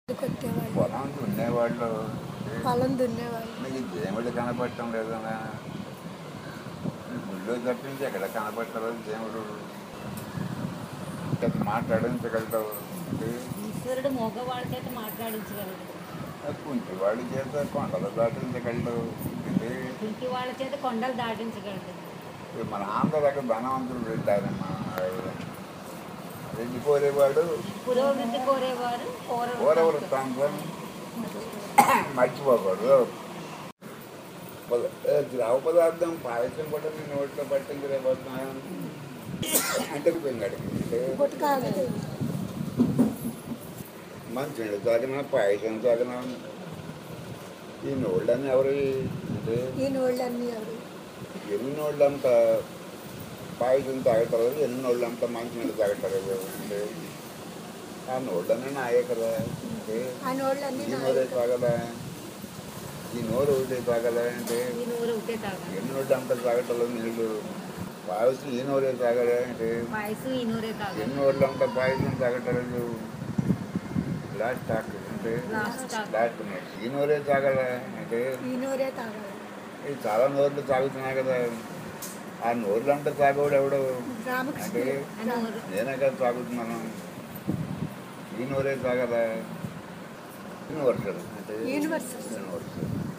కొట్టేవాళ్ళు పొలం దున్నేవాళ్ళు పొలం దున్నేవాళ్ళు మీకు దేవుడు కనపడటం లేదనా గుళ్ళో తప్పించి ఎక్కడ కనపడలేదు దేవుడు ఇంకా మాట్లాడించగలుగుతావు ఈశ్వరుడు మగవాళ్ళ చేత మాట్లాడించగలడు కుంటి వాడి చేత కొండలు దాటించగలడు ఇది ఇంటి వాళ్ళ చేత కొండలు దాటించగలడు ఇప్పుడు మన ఆంధ్ర దగ్గర ధనవంతులు పెట్టారమ్మా వెళ్ళిపోయేవాడు పురోగతి కోరేవారు కూర కోరవరు వృత్తాంతం మర్చిపోకూడదు పద- ఏ, ద్రవ పదార్థం పాయసం కూడా నీ నోట్లో పట్టింది రేపొద్దున అంటే పింగడికి గుట్కాలు మంచి తాగిన పాయసం తాగిన ఈ నోళ్ళని ఎవరు అంటే ఈ నోళ్ళన్నీ ఎవరు ఎన్ని నోళ్ళంతా పాయసం తాగుతారు ఎన్ని నోళ్ళంతా మంచి నీళ్ళు తాగుతారు అంటే ఆ నోళ్ళని నాయే కదా అంటే ఆ నోళ్ళన్నీ ఈ నాయే నోరే కదా. తాగలా ఈ నోరు ఒకటి తాగలా అంటే ఈ నూరు ఒకటే తాగాలి ఎన్ని నోళ్ళు అంతా తాగటంలో నీళ్ళు పాయసం ఈ నోరే తాగలా అంటే పాయసం ఈ నూరే తాగాలి ఎన్ని నోళ్ళు అంతా పాయసం తాగటలేదు లాస్ట్ తాక అంటే లాస్ట్ తాక. లాస్ట్ ఈ నోరే తాగలా అంటే ఈ నోరే తాగాలి ఇది చాలా నోర్లు తాగుతున్నా కదా ఆ నోర్లు అంతా తాగోడు ఎవడు అంటే రామకృష్ణుడు ఆ నూరు నేనే కదా తాగుతున్నాను ఈ నోరే తాగదా యూనివర్సల్ అంటే యూనివర్సల్. యూనివర్సల్